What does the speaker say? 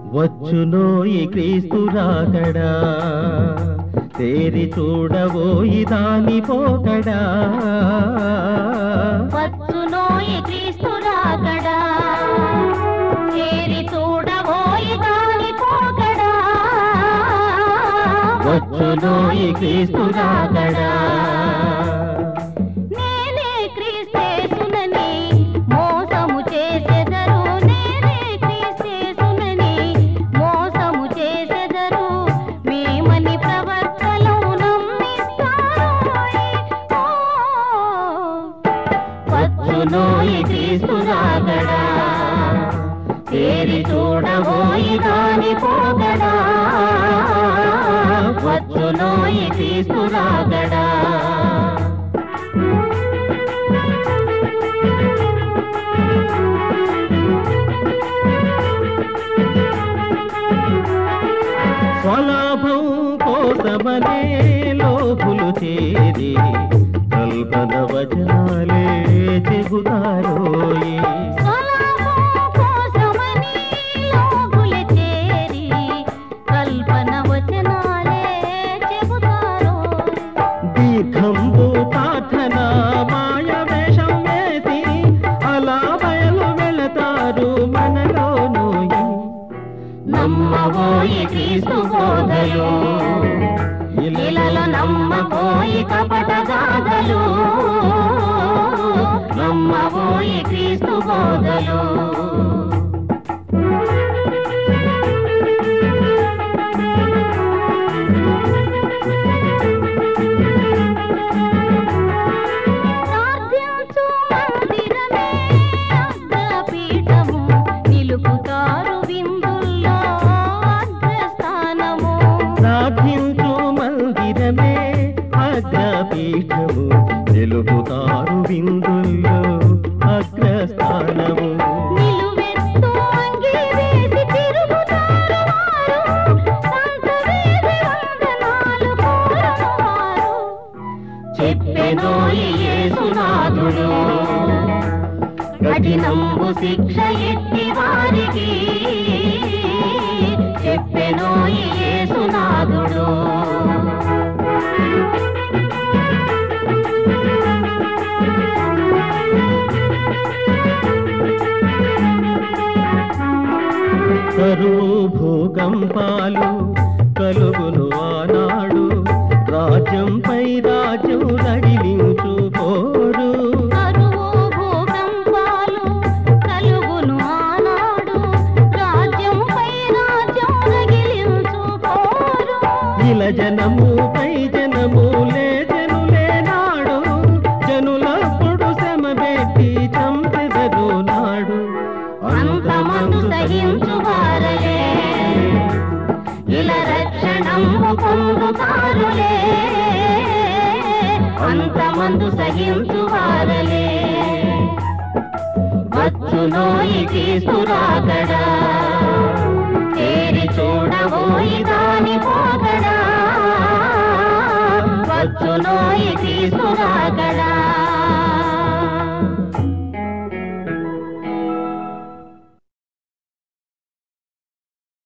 వచ్చునోయి క్రీస్తు రాకడా తేరి చూడబోయి దాని పోకడా వచ్చునోయి క్రీస్తు రాకడా చేరి చూడబోయి దాని పోకడా వచ్చునోయి క్రీస్తు రాకడా నేనే క్రీస్తేసునని మోసము చేసెదరు నేనే క్రీస్తేసునని మోసము చేసెదరు మేమని ప్రవర్తలో నమ్మిస్తారోయ్. ఓ, వచ్చునోయి క్రీస్తు రాకడా తేరి చూడబోయి దాని పోకడా వచ్చునోయి క్రీస్తు రాకడా స్వలాభం కోసమనే లోపులు చేరి కల్పన వచనాలే చెబుతారోయి స్వలాభం కోసమని లోగుల చేరి కల్పన వచనాలే చెబుతారోయ్. దీర్ఘంబు ప్రార్థన మాయ వేషం వేసి అలా బయలు వెళతారు మనలోనోయి నమ్మబోయి క్రీస్తు బోధలు ఇలలో నమ్మబోయి కపట గాథలు నమ్మబోయి క్రీస్తు బోధలు ప్రార్థించు మందిరమే అగ్రపీఠము నిలుపుతారు విందుల్లో అగ్రస్థానము ప్రార్థించు మందిరమే అగ్రపీఠము తెలుపుతారు విందుల్లో అగ్రస్థానము నిలువెత్తు అంగి వేసి తిరుగుతారు వారు సంత వీధి వందనాలు కోరువారు చెప్పెనోయి యేసునాథుడు కఠినంబు శిక్ష ఎట్టి వారికి చెప్పెనోయి యేసునాథుడు కరువు భూకంపాలు కలుగును ఆనాడు రాజ్యంపై రాజ్యం రగిలించు పోరు కరువు భూకంపాలు కలుగును ఆనాడు రాజ్యంపై రాజ్యం రగిలించు పోరు ఇల జనముపై జనములే జనులే నాడు జనులప్పుడు శ్రమ పెట్టి చంపెదరు నాడు అంతమందు సహించు వారలే ఇల రక్షణము పొందుతారులే అంతమందు సహించు వారలే వచ్చునోయి తీసురాగడా తేరి చూడబోయి దాని పోగడా వచ్చునోయి తీసుకురాగడా